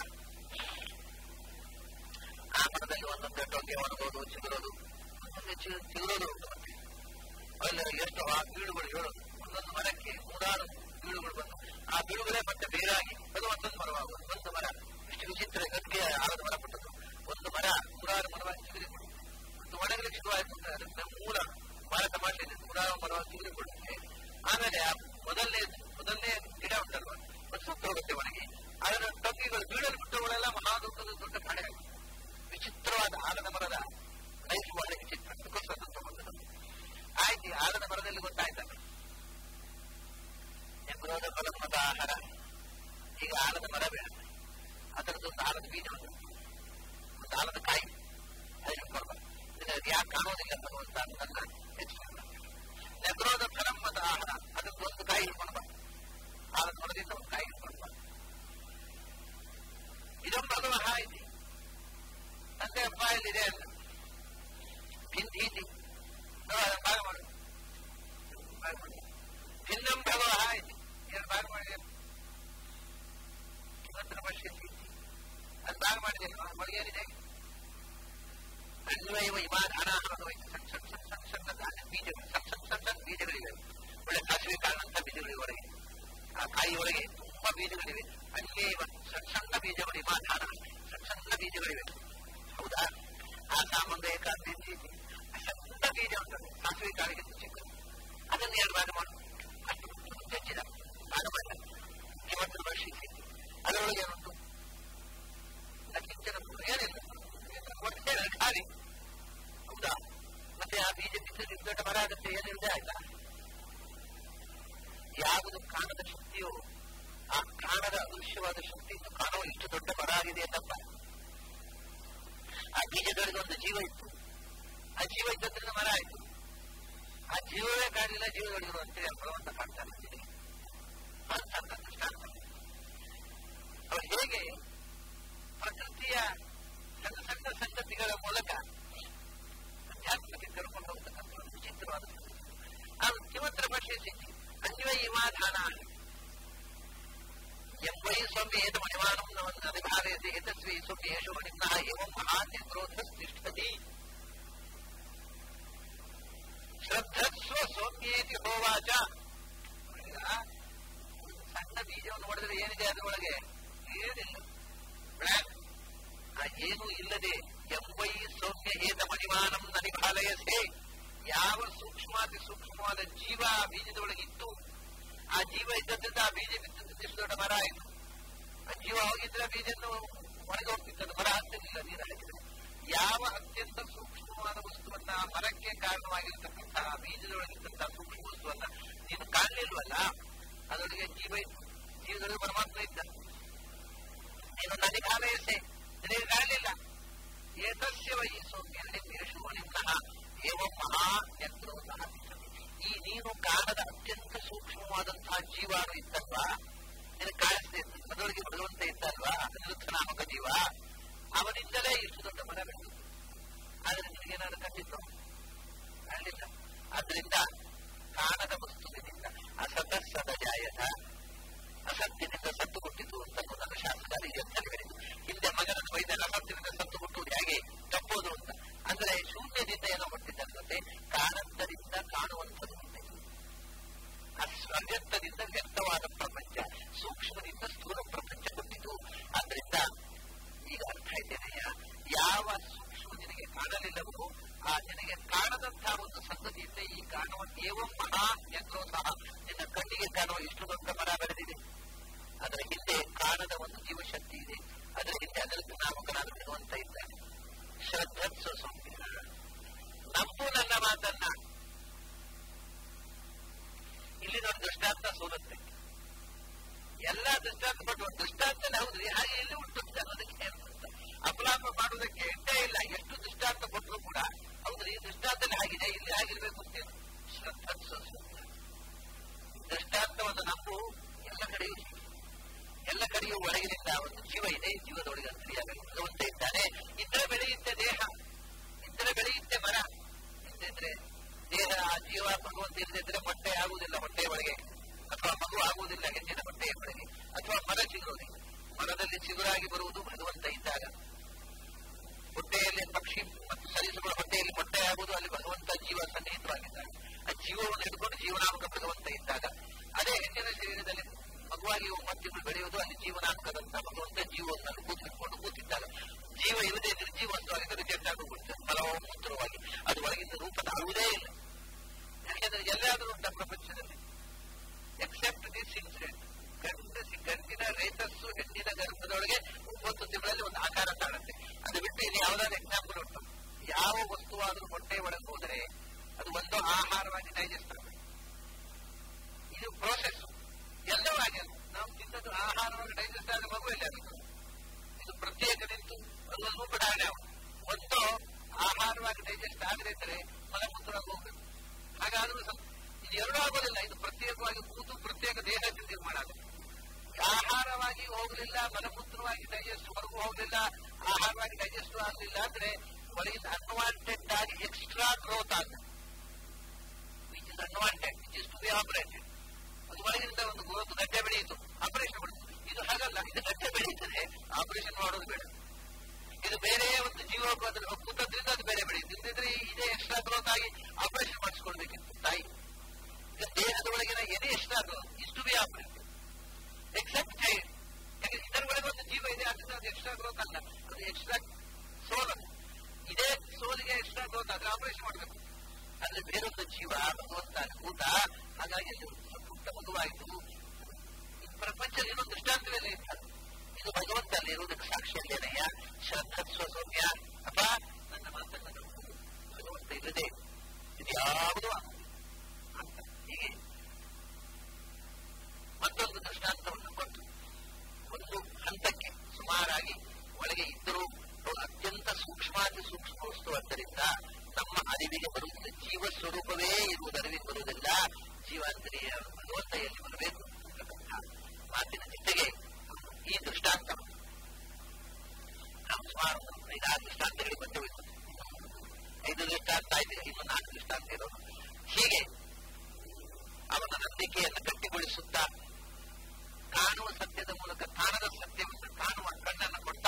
S1: ಆ ಮರದಲ್ಲಿ ಒಂದೊಂದು ಟೊಂಗೆ ಒಣಗೋದು ಚಿಗುರೋದು ಒಂದೊಂದು ಚಿಗುರೋದು ಮತ್ತೆ ಅಲ್ಲಿ ಎಷ್ಟು ಆ ಬೀಳುಗಳು ಹೇಳೋದು ಒಂದೊಂದು ಮರಕ್ಕೆ ನೂರಾರು ಬೀಳುಗಳು ಬಂದು ಆ ಬೀಳುಗಳೇ ಮತ್ತೆ ಬೇರಾಗಿ ಅದು ಒಂದೊಂದು ಮರವಾಗುವುದು ಒಂದು ಮರ ಇಷ್ಟು ವಿಚಿತ್ರ ಗಟ್ಟಿಗೆ ಆಲದ ಮರ ಪಟ್ಟದ್ದು ಒಂದು ಮರ ನೂರಾರು ಮರವಾಗಿ ಚಿಗುರಿಕೊಂಡು ಒಂದು ಒಣಗಲಿಕ್ಕೆ ಶುರುವಾಯಿತು ಅಂದ್ರೆ ಅದನ್ನ ಮೂಲ ಮಾರಾಟ ಮಾಡಲಿದೆ ನೂರಾರು ಮರವಾಗಿ ಚಿಗುರಿಕೊಳ್ಳುತ್ತೆ ಆಮೇಲೆ ಆ ಮೊದಲನೇ ಮೊದಲನೇ ಗಿಡ ಉಂಟಲ್ವ ಅದು ಸುತ್ತ ಹೋಗುತ್ತೆ ಒಣಗಿ ಅದರ ಟೊಂಗಿಗಳು ಬೀಳಲು ಬಿಟ್ಟವುಗಳೆಲ್ಲ ಮಹಾ ದೊಡ್ಡದು ದೊಡ್ಡ ಕಾಡೆ ವಿಚಿತ್ರವಾದ ಆಲದ ಮರದ ಲೈಫ್ ಬಹಳ ವಿಚಿತ್ರ ಅದಕ್ಕೋಸ್ಕರ ತಗೊಂಡು ಆಯ್ತು ಆಲದ ಮರದಲ್ಲಿ ಗೊತ್ತಾಯ್ತಲ್ಲ ಎಂಬುದಾದ ಫಲಮತ ಆಹಾರ ಈಗ ಆಲದ ಮರ ಬೇಡ ಅದರದ್ದೊಂದು ಆಲದ ಬೀಜ ಉಂಟು ಎಲ್ಲಿದೆ ಅಂತ ಭಿಂದೀತಿ ನಾವು ಅದನ್ನ ಭಾಗ ಮಾಡು ಭಾಗ ಮಾಡಿ ಭಿನ್ನಂ ಭಗವಃ ಇದೆ ಎರಡು ಭಾಗ ಮಾಡಿದೆ ಕಿಮತ್ರ ಪಶ್ಯತಿ ಅದು ಭಾಗ ಮಾಡಿದೆ ಒಳಗೆ ಏನಿದೆ ಅನ್ವಯವ ಇಮಾಧಾನ ಸಣ್ಣ ಸಣ್ಣ ಸಣ್ಣ ಸಣ್ಣ ಸಣ್ಣ ಧಾನ್ಯ ಬೀಜಗಳು ಸಣ್ಣ ಸಣ್ಣ ಸಣ್ಣ ಸಣ್ಣ ಬೀಜಗಳಿವೆ ಒಳ್ಳೆ ಸಾಸಿವೆ ಕಾರಣಂತ ಬೀಜಗಳಿವೆ ಒಳಗೆ ಆ ಕಾಯಿ ಒಳಗೆ ತುಂಬಾ ಬೀಜಗಳಿವೆ ಅಲ್ಲೇ ಸಣ್ಣ ಸಣ್ಣ ಬೀಜಗಳು ಇಮಾಧಾನ ಸಣ್ಣ ಸಣ್ಣ ಬೀಜಗಳಿವೆ ಹೌದಾ ಆ ಸಾಮಂತ ಏಕಾಂತಿ ಸಣ್ಣ ಬೀಜ ಉಂಟು ಸಾಸಿವೆ ಕಾಳಿಗೆ ಚಿಕ್ಕದು ಅದನ್ನು ಎರಡು ಭಾಗ ಮಾಡು ಅಷ್ಟು ಹೆಚ್ಚಿದ ಭಾಗ ಮಾಡ ಕಿಮತ್ರ ವರ್ಷಿಸಿ ಅದರೊಳಗೆ ಏನುಂಟು ಅಕಿಂಚನ ಏನಿಲ್ಲ ಹೊಟ್ಟೆ ಖಾಲಿ ಹೌದಾ ಮತ್ತೆ ಆ ಬೀಜ ಬಿದ್ದು ದೊಡ್ಡ ಮರ ಆಗುತ್ತೆ ಏನಿಲ್ಲದೆ ಆಯ್ತಾ ಯಾವುದು ಕಾಣದ ಶಕ್ತಿಯೋ ಆ ಕಾಣದ ಅದೃಶ್ಯವಾದ ಶಕ್ತಿಯನ್ನು ಕಾಣುವ ಇಷ್ಟು ದೊಡ್ಡ ಮರ ಆಗಿದೆ ತಪ್ಪ ಆ ಬೀಜಗಳಿಗೆ ಒಂದು ಜೀವ ಇತ್ತು ಆ ಜೀವ ಇದ್ದದ್ರಿಂದ ಮರ ಆಯ್ತು ಆ ಜೀವವೇ ಕಾಣಲಿಲ್ಲ ಜೀವಗಳಿರು ಅಂತೇಳಿ ಭಗವಂತ ಕಾಣ್ತಾನೆ ದೃಷ್ಟಾಂತ ಅವ್ರು ಹೇಗೆ ಪ್ರಕೃತಿಯ ಸಣ್ಣ ಸಣ್ಣ ಸಂಗತಿಗಳ ಮೂಲಕ ಅಧ್ಯಾತ್ಮಕ್ಕೆ ಕರ್ಕೊಂಡು ಹೋಗ್ತಕ್ಕಂಥ ಒಂದು ವಿಚಿತ್ರವಾದ ಅದು ಕಿಮತ್ರ ಭಾಷೆ ಸಿಕ್ಕಿ ಅನ್ವಯಿಮಾಧಾನ ಎಂಬೈ ಸೌಮ್ಯೇತ ಮಣಿಮಾನಂ ನವನ್ನ ವಿಭಾಗಯತೆ ಯತಸ್ವಿ ಸೌಮ್ಯೇಶು ಮಣಿಮ್ನಃ ಏವಂ ಮಹಾತ್ಯ ಕ್ರೋಧಸ್ತಿಷ್ಠತಿ ಶ್ರದ್ಧಸ್ವ ಸೌಮ್ಯೇತಿ ಹೋವಾಚ ಸಣ್ಣ ಬೀಜವನ್ನು ನೋಡಿದ್ರೆ ಏನಿದೆ ಅದರೊಳಗೆ ಏನಿಲ್ಲ ಬ್ಲ್ಯಾಕ್ ಆ ಏನೂ ಇಲ್ಲದೆ ಎಂಬೈ ಸೌಮ್ಯ ಏತ ಮಣಿಮಾನಂ ನನಿಭಾಲಯಸೆ ಯಾವ ಸೂಕ್ಷ್ಮಾತಿ ಸೂಕ್ಷ್ಮವಾದ ಜೀವ ಆ ಬೀಜದೊಳಗೆ ಇತ್ತು ಆ ಜೀವ ಇದ್ದದ್ರಿಂದ ಆ ಬೀಜ ಬಿದ್ದದ್ದು ಎಷ್ಟು ದೊಡ್ಡ ಮರ ಆಯಿತು ಆ ಜೀವ ಹೋಗಿದ್ರೆ ಆ ಬೀಜನ್ನು ಒಳಗೆ ಹೋಗ್ತಿತ್ತು ಮರ ಆಗ್ತಿರ್ಲಿಲ್ಲ ನೀರು ಹಾಕಿದ್ರೆ ಯಾವ ಅತ್ಯಂತ ಸೂಕ್ಷ್ಮವಾದ ವಸ್ತುವನ್ನ ಆ ಮರಕ್ಕೆ ಕಾರಣವಾಗಿರ್ತಕ್ಕಂತಹ ಆ ಬೀಜದೊಳಗಿದ್ದಂತಹ ಸೂಕ್ಷ್ಮ ವಸ್ತುವನ್ನ ನೀನು ಕಾಣಲಿಲ್ವಲ್ಲ ಅದರೊಳಗೆ ಜೀವ ಇತ್ತು ಜೀವದಲ್ಲಿ ಪರಮಾತ್ಮ ಇದ್ದ ನೀನು ನದಿಕಾಲಯಸೆ ನಿನಗೆ ಕಾಣಲಿಲ್ಲ ಏತಸ್ಯ ವೈ ಸೌಮ್ಯ ನಿಮೇಶು ನಿಮ್ನಃ ಏವಂ ಮಹಾ ಯತ್ರೋತಃ ಈ ನೀನು ಕಾಣದ ಅತ್ಯಂತ ಸೂಕ್ಷ್ಮವಾದಂತಹ ಜೀವಾಣು ಇತ್ತಲ್ವಾ ನಿನಗೆ ಕಾಣಿಸ್ತಾ ಇತ್ತು ಅದರೊಳಗೆ ಭಗವಂತ ಇದ್ದಲ್ವಾ ನಿರುತ್ನಾಮಕ ಜೀವ ಅವನಿಂದಲೇ ಇಷ್ಟು ದೊಡ್ಡ ಮರ ಬೆಳೆದು ಆದ್ರೆ ನಿನಗೇನಾದ್ರು ಕಂಡಿತ್ತು ಕಾಣಲಿಲ್ಲ ಆದ್ರಿಂದ ಕಾಣದ ವಸ್ತುವಿನಿಂದ ಅಸತಸ್ಸದ ಜಾಯತ ಅಸತ್ಯದಿಂದ ಸತ್ತು ಕೊಟ್ಟಿತು ಅಂತ ನನ್ನ ಶಾಸ್ತ್ರ ಇದರಲ್ಲಿ ಹೇಳಿತು ಹಿಂದೆ ಮಗನನ್ನು ಬೈದಾಗ ಅಸತ್ಯದಿಂದ ಸತ್ತು ಕೊಟ್ಟುವುದು ಹೇಗೆ ತಪ್ಪೋದು ಅಂತ ಅಂದ್ರೆ ಶೂನ್ಯದಿಂದ ಏನೋ ಹುಟ್ಟಿದ್ದಲ್ಲದೆ ಕಾಣದ್ದರಿಂದ ಕಾಣುವಂಥದ್ದು ಉಂಟೆ ಅವ್ಯಕ್ತದಿಂದ ವ್ಯಕ್ತವಾದ ಪ್ರಪಂಚ ಸೂಕ್ಷ್ಮದಿಂದ ಸ್ಥೂಲ ಪ್ರಪಂಚ ಕೊಟ್ಟಿತು ಆದ್ರಿಂದ ಈಗ ಅರ್ಥ ಇದ್ದೇನೆಯ ಯಾವ ಸೂಕ್ಷ್ಮ ನಿನಗೆ ಕಾಣಲಿಲ್ಲವೋ ಆ ನಿನಗೆ ಕಾಣದಂತಹ ಒಂದು ಸಂಗತಿಯಿಂದ ಈ ಕಾಣುವ ಏವಂ ಮಹಾ ಎಂದ್ರೂ ಸಹ ನಿನ್ನ ಕಣ್ಣಿಗೆ ಕಾಣುವ ಇಷ್ಟು ದೊಡ್ಡ ಮರ ಬೆಳೆದಿದೆ ಅದರ ಹಿಂದೆ ಕಾಣದ ಒಂದು ಜೀವಶಕ್ತಿ ಇದೆ ಅದರ ಹಿಂದೆ ಅದರ ನಾಮಕನಾದ ಭಗವಂತ ಇದ್ದಾನೆ ಶ್ರದ್ಧತ್ಸ ಸೌಮ್ಯ ನಂಬು ನನ್ನ ಮಾತನ್ನ ಇಲ್ಲಿ ನೋಡಿ ದೃಷ್ಟಾಂತ ಸೋಲುತ್ತೆ ಎಲ್ಲ ದೃಷ್ಟಾಂತ ಕೊಟ್ಟು ದೃಷ್ಟಾಂತನೇ ಹೌದ್ರಿ ಹಾಗೆ ಇಲ್ಲಿ ಉಂಟು ಅನ್ನೋದಕ್ಕೆ ಅಪಲಾಪ ಮಾಡುವುದಕ್ಕೆ ಎಂಟೇ ಇಲ್ಲ ಎಷ್ಟು ದೃಷ್ಟಾಂತ ಕೊಟ್ಟರು ಕೂಡ ಹೌದ್ರಿ ದೃಷ್ಟಾಂತನೇ ಆಗಿದೆ ಇಲ್ಲಿ ಆಗಿರ್ಬೇಕು ಅಂತ ಶ್ರದ್ಧತ್ಸ ಸೌಮ್ಯ ದೃಷ್ಟಾಂತವನ್ನು ನಂಬು ಎಲ್ಲ ಕಡೆಯೂ ಎಲ್ಲ ಕಡೆಯೂ ಒಳಗಿನಿಂದ ಒಂದು ಜೀವ ಇದೆ ಜೀವದೊಳಗೆ ಸ್ತ್ರೀಯಾಗಲಿ ಭಗವಂತ ಇದ್ದಾನೆ ಇದ್ರೆ ಬೆಳೆಯುತ್ತೆ ದೇಹ ಇದ್ರೆ ಬೆಳೆಯುತ್ತೆ ಮರ ಇದ್ದಿದ್ರೆ ದೇಹ ಆ ಜೀವ ಭಗವಂತ ಇಲ್ಲದಿದ್ರೆ ಮೊಟ್ಟೆ ಆಗುವುದಿಲ್ಲ ಹೊಟ್ಟೆಯ ಒಳಗೆ ಅಥವಾ ಮಗು ಆಗುವುದಿಲ್ಲ ಹೆಣ್ಣಿನ ಹೊಟ್ಟೆಯ ಒಳಗೆ ಅಥವಾ ಮರ ಚಿಗುರುವುದಿಲ್ಲ ಮರದಲ್ಲಿ ಚಿಗುರಾಗಿ ಬರುವುದು ಭಗವಂತ ಇದ್ದಾಗ ಹೊಟ್ಟೆಯಲ್ಲಿ ಪಕ್ಷಿ ಮತ್ತು ಸರಿಸುಗಳ ಹೊಟ್ಟೆಯಲ್ಲಿ ಮೊಟ್ಟೆ ಆಗುವುದು ಅಲ್ಲಿ ಭಗವಂತ ಜೀವ ಸನ್ನಿಹಿತವಾಗಿದ್ದಾನೆ ಆ ಜೀವವನ್ನು ಹಿಡ್ಕೊಂಡು ಜೀವನಾಮಕ ಭಗವಂತ ಇದ್ದಾಗ ಅದೇ ಹೆಣ್ಣಿನ ಶರೀರದಲ್ಲಿ ಮಗುವಾಗಿ ಮತ್ತಿಗಳು ಬೆಳೆಯುವುದು ಅಲ್ಲಿ ಜೀವನಾಮಕದಂತ ಭಗವಂತ ಜೀವವನ್ನು ಕೂತಿಟ್ಕೊಂಡು ಕೂತಿದ್ದಾಗ ಜೀವ ಇಲ್ಲದೆ ನಿರ್ಜೀವತ್ವವಾಗಿ ರಿಜೆಕ್ಟ್ ಆಗೋಗ್ಬಿಡ್ತದೆ ಫಲವೂತ್ರವಾಗಿ ಅದು ಒಳಗಿಂದ ರೂಪ ತಾಳುವುದೇ ಇಲ್ಲ ಯಾಕೆಂದ್ರೆ ಎಲ್ಲಾದರೂ ಉಂಟ ಪ್ರಪಂಚದಲ್ಲಿ ಎಕ್ಸೆಪ್ಟ್ ದಿಸ್ ಇನ್ಸಿಡೆಂಟ್ ಗಂಡಸಿ ಗಂಡಿನ ರೇತಸ್ಸು ಹೆಣ್ಣಿನ ಗರ್ಭದೊಳಗೆ ಒಂಬತ್ತು ತಿಂಗಳಲ್ಲಿ ಒಂದು ಆಕಾರ ಕಾಣುತ್ತೆ ಅದು ಬಿಟ್ಟು ಇಲ್ಲಿ ಯಾವುದಾದ್ರು ಎಕ್ಸಾಂಪಲ್ ಉಂಟು ಯಾವ ವಸ್ತುವಾದರೂ ಹೊಟ್ಟೆ ಒಳಗೆ ಹೋದರೆ ಅದು ಒಂದು ಆಹಾರವಾಗಿ ಡೈಜೆಸ್ಟ್ ಆಗಬೇಕು ಇದು ಪ್ರೋಸೆಸ್ ಎಲ್ಲವೂ ಹಾಗೆ ನಾವು ತಿನ್ನದು ಆಹಾರವಾಗಿ ಡೈಜೆಸ್ಟ್ ಆದ ಮಗು ಎಲ್ಲ ಇದು ಪ್ರತ್ಯೇಕ ನಿಂತು ಅದೊಂದು ಉದಾಹರಣೆ ಒಂದು ಆಹಾರವಾಗಿ ಡೈಜೆಸ್ಟ್ ಆಗದಿದ್ದರೆ ಮಲಮೂತ್ರವಾಗಿ ಹೋಗ್ಬೇಕು ಹಾಗಾದ್ರೂ ಇದು ಎರಡೂ ಆಗೋದಿಲ್ಲ ಇದು ಪ್ರತ್ಯೇಕವಾಗಿ ಕೂತು ಪ್ರತ್ಯೇಕ ದೇಹ ನಿರ್ಮಾಣ ಆಗುತ್ತೆ ಆಹಾರವಾಗಿ ಹೋಗಲಿಲ್ಲ ಮಲಮೂತ್ರವಾಗಿ ಡೈಜೆಸ್ಟ್ ಹೊರಗೂ ಹೋಗಲಿಲ್ಲ ಆಹಾರವಾಗಿ ಡೈಜೆಸ್ಟ್ ಆಗಲಿಲ್ಲ ಅಂದ್ರೆ ಒಳಗಿಂದ ಅನ್ವಾಂಟೆಡ್ ಆಗಿ ಎಕ್ಸ್ಟ್ರಾ ಗ್ರೋತ್ ಆಗುತ್ತೆ which is unwanted which is to be operated ಅದು ಒಳಗಿನಿಂದ ಒಂದು ಗ್ರೋತ್ ಗಡ್ಡೆ ಬೆಳೆಯಿತು ಆಪರೇಷನ್ ಮಾಡುತ್ತೆ ಇದು ಹಾಗಲ್ಲ ಇದು ಗಡ್ಡೆ ಬೆಳೆಯುತ್ತದೆ ಆಪರೇಷನ್ ಮಾಡೋದು ಬೇಡ ಇದು ಬೇರೆ ಒಂದು ಜೀವಕ್ಕೂ ಅದ್ರ ಕೂತದ್ರಿಂದ ಅದು ಬೇರೆ ಬೆಳೆಯುತ್ತೆ ಇಲ್ಲದಿದ್ರೆ ಇದೇ ಎಕ್ಸ್ಟ್ರಾ ಗ್ರೋತ್ ಆಗಿ ಆಪರೇಷನ್ ಮಾಡಿಸ್ಕೊಳ್ಬೇಕಿತ್ತು ತಾಯಿ ಈಗ ದೇಹದ ಒಳಗಿನ ಎದೆ ಎಕ್ಸ್ಟ್ರಾ ಗ್ರೋತ್ ಇಷ್ಟು ಬಿ ಆಪರೇಟ್ ಎಕ್ಸೆಪ್ಟ್ ಚೈಲ್ಡ್ ಯಾಕಂದ್ರೆ ಇದರ ಒಳಗೆ ಒಂದು ಜೀವ ಇದೆ ಅದರಿಂದ ಅದು ಎಕ್ಸ್ಟ್ರಾ ಗ್ರೋತ್ ಅಲ್ಲ ಅದು ಎಕ್ಸ್ಟ್ರಾ ಸೋಲ್ ಅದು ಇದೇ ಸೋಲಿಗೆ ಎಕ್ಸ್ಟ್ರಾ ಗ್ರೋತ್ ಆದ್ರೆ ಆಪರೇಷನ್ ಮಾಡಬೇಕು ಆದ್ರೆ ಬೇರೊಂದು ಜೀವ ಭಗವಂತ ಕೂತ ಹಾಗಾಗಿ ಅಲ್ಲಿ ಒಂದು ಪುಟ್ಟ ಮಗುವಾಯಿತು ಈ ಪ್ರಪಂಚದಲ್ಲಿ ಇನ್ನೊಂದು ದೃಷ್ಟಾಂತವೇ ಇಲ್ಲ ಇದು ಭಗವಂತ ಅಲ್ಲಿ ಇರುವುದಕ್ಕೆ ಸಾಕ್ಷಿಯಲ್ಲೇನಯ್ಯ ಶ್ರದ್ಧತ್ವ ಸೌಮ್ಯ ಅಪ್ಪ ನನ್ನ ಮಾತನ್ನು ನಂಬು. ಭಗವಂತ ಇಲ್ಲದೆ ಇದು ಯಾವುದೂ ಅಂತ ಹೀಗೆ ಮತ್ತೊಂದು ದೃಷ್ಟಾಂತವನ್ನು ಕೊಟ್ಟು ಒಂದು ಹಂತಕ್ಕೆ ಸುಮಾರಾಗಿ ಒಳಗೆ ಇದ್ದರೂ ಅವು ಅತ್ಯಂತ ಸೂಕ್ಷ್ಮಾತಿ ಸೂಕ್ಷ್ಮ ವಸ್ತುವಾದ್ದರಿಂದ ನಮ್ಮ ಅರಿವಿಗೆ ಬರುವುದಿಲ್ಲ ಜೀವ ಸ್ವರೂಪವೇ ಇರುವುದು ಅರಿವಿಗೆ ಬರುವುದಿಲ್ಲ ಜೀವಾಂತರಿಯ ಭಗವಂತ ಎಲ್ಲಿ ಬರಬೇಕು ಅಂತಕ್ಕಂಥ ಮಾತಿನ ಜೊತೆಗೆ ಈ ದೃಷ್ಟಾಂತ ನಾವು ಸುಮಾರು ಒಂದು ಐದಾರು ದೃಷ್ಟಾಂತಗಳಿಗೆ ಬಂದು ಹೋಯ್ತು ಐದು ದೃಷ್ಟಾಂತ ಆಯ್ತು ಇನ್ನು ನಾಲ್ಕು ದೃಷ್ಟಾಂತ ಇರೋದು ಹೀಗೆ ಅವನ ನಂಬಿಕೆಯನ್ನು ಗಟ್ಟಿಗೊಳಿಸುತ್ತಾ ಕಾಣುವ ಸತ್ಯದ ಮೂಲಕ ಕಾಣದ ಸತ್ಯವನ್ನು ಕಾಣುವ ಕಣ್ಣನ್ನು ಕೊಟ್ಟ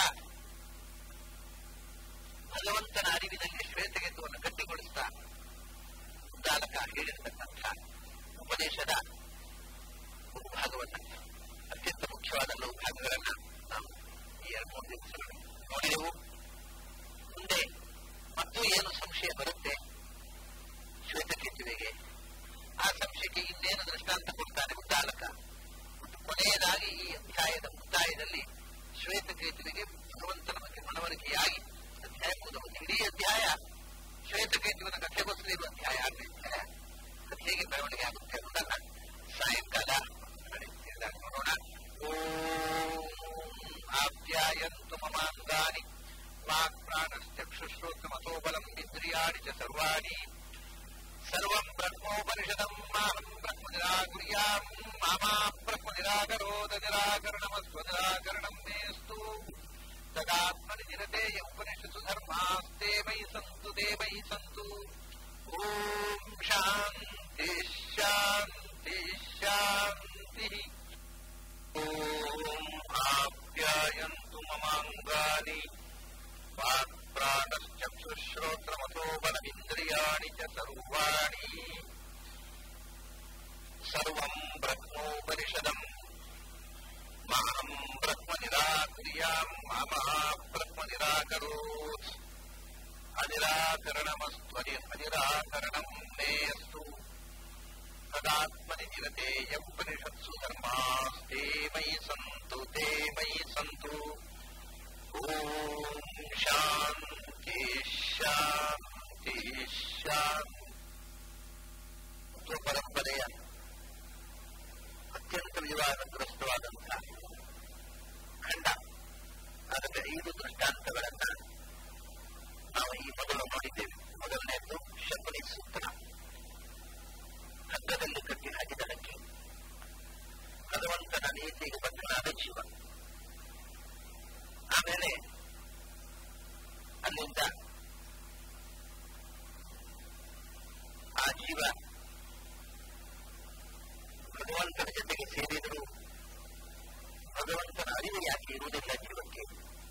S1: ಭಗವಂತನ ಅರಿವಿನಲ್ಲಿ ಶ್ವೇತಗೆತ್ತವನ್ನು ಗಟ್ಟಿಗೊಳಿಸ್ತಾ ಉದ್ದಾಲಕ ಹೇಳಿರ್ತಕ್ಕಂಥ ಉಪದೇಶದ ಭಾಗವನ್ನು ಅತ್ಯಂತ ಮುಖ್ಯವಾದ ಭಾಗಗಳನ್ನ ನಾವು ಈ ಎರಡು ಮೂರು ದಿವಸಗಳು ನೋಡಿದೆವು ಮುಂದೆ ಮತ್ತು ಏನು ಸಂಶಯ ಬರುತ್ತೆ ಶ್ವೇತಕೇತುವಿಗೆ ಆ ಸಂಶಯಕ್ಕೆ ಇನ್ನೇನು ದೃಷ್ಟಾಂತ ಕೊಡ್ತಾನೆ ಉದ್ದಾಲಕ ಮತ್ತು ಕೊನೆಯದಾಗಿ ಈ ಅಧ್ಯಾಯದ ಮುಕ್ತಾಯದಲ್ಲಿ ಶ್ವೇತಕೇತುವಿಗೆ ಭಗವಂತನ ಬಗ್ಗೆ ಮನವರಿಕೆಯಾಗಿ ಅಧ್ಯಾಯ ಮುಗಿದ ಇಡೀ ಅಧ್ಯಾಯ ಶ್ವೇತಕೇತುವಿನ ಕಥೆಗೋಸ್ಕರ ಇರುವ ಅಧ್ಯಾಯ ಆರನೇ ಅಧ್ಯಾಯ ಅದು ಹೇಗೆ ಬೆಳವಣಿಗೆ ಆಗುತ್ತೆ ಅನ್ನೋದನ್ನ ಸಾಯಂಕಾಲ ನಡೆಸಿದಾಗ ನೋಡೋಣ ಓಂ ಆಪ್ಯಾಯಂತು ಮಮಾಂಗಾನಿ ವಾಕ್ ಪ್ರಾಣಶ್ಚಕ್ಷುಶ್ರೋತ್ರಮಥೋ ಬಲಂ ಇಂದ್ರಿಯಾಣಿ ಚ ಸರ್ವಾಣಿ ಸರ್ವಂ ಬ್ರಹ್ಮೋಪನಿಷದಂ ಮಾಹಂ ಬ್ರಹ್ಮ ನಿರಾಕುರ್ಯಾಂ ಮಾಮಾ ಬ್ರಹ್ಮ ನಿರಾಕರೋದ ನಿರಾಕರಣಮಸ್ವ ನಿರಾಕರಣಂ ಮೇಸ್ತು ತದಾತ್ಮನಿ ನಿರತೇಯ ಉಪನಿಷತ್ತು ಧರ್ಮಾಸ್ತೆ ಮಯಿ ಸಂತು ದೇ ಮಯಿ ಸಂತು ಓಂ ಶಾಂತಿ ಶಾಂತಿ ಶಾಂತಿ ಓಂ ಆಪ್ಯಾಯಂತು ಮಮಾಂಗಾನಿ वाक्प्राणश्चक्षुश्रोत्रमथो बलमिन्द्रियाणि च सर्वाणि सर्वम् ब्रह्मोपनिषदम् माहम् ब्रह्म निराकुर्याम् मामः ब्रह्म निराकरोत् अनिराकरणमस्त्वनि अनिराकरणम् मेऽस्तु तदात्मनि निरतेय उपनिषत्सु धर्मास्ते मयि सन्तु ते मयि सन्तु ಓಂ ಶಾಂತಿ ಶಾಂತಿ ಶಾಂತಿ ಪರಂಪರೆಯ ಅತ್ಯಂತ ವಿವಾದಗ್ರಸ್ತವಾದಂತಹ ಖಂಡ ಅದಕ್ಕೆ ಐದು ದೃಷ್ಟಾಂತಗಳನ್ನ ನಾವು ಈ ಮೊದಲು ನೋಡಿದ್ದೇವೆ ಮೊದಲನೆಯದು ಶಕುನಿ ಸೂತ್ರ ಹಗ್ಗದಲ್ಲಿ ಕಟ್ಟಿ ಹಾಕಿದ ಹಕ್ಕಿ ಭಗವಂತನ ನೀತಿಗೆ ಬದ್ಧನಾದ ಜೀವ ಆಮೇಲೆ ಅಲ್ಲಿಂದ ಆ ಜೀವ ಭಗವಂತನ ಜೊತೆಗೆ ಸೇರಿದರೂ ಭಗವಂತನ ಅರಿವು ಯಾಕೆ ಇರುವುದಿಲ್ಲ ಜೀವಕ್ಕೆ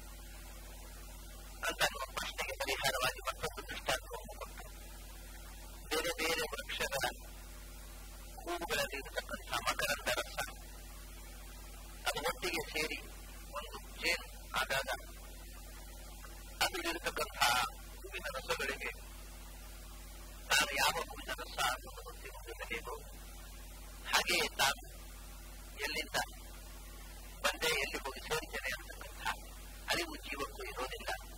S1: ಅಂತ ಅನ್ನುವ ಪ್ರಶ್ನೆಗೆ ಪರಿಹಾರವಾಗಿ ಮತ್ತೊಂದು ದೃಷ್ಟಾಂತವನ್ನು ಕೊಟ್ಟು ಬೇರೆ ಬೇರೆ ವೃಕ್ಷಗಳ ಹೂವುಗಳಲ್ಲಿ ಇರತಕ್ಕಂಥ ಮಕರಂದ ರಸ ಅದು ಒಟ್ಟಿಗೆ ಸೇರಿ ಒಂದು ಜೇನು ಆದಾಗ ಅದರಲ್ಲಿರತಕ್ಕಂತಹ ಹೂವಿನ ರಸಗಳಿಗೆ ನಾನು ಯಾವ ಹೂವಿನ ರಸ ಅನ್ನೋದು ಗೊತ್ತಿರುವುದಿಲ್ಲ ಹೇಗೋ ಹಾಗೆಯೇ ತಾನು ಎಲ್ಲಿಂದ ಬಂದೆ ಎಲ್ಲಿ ಹೋಗಿ ಸೇರಿದ್ದೇನೆ ಅಂತಕ್ಕಂಥ ಅರಿವು ಜೀವಕ್ಕೂ ಇರೋದಿಲ್ಲ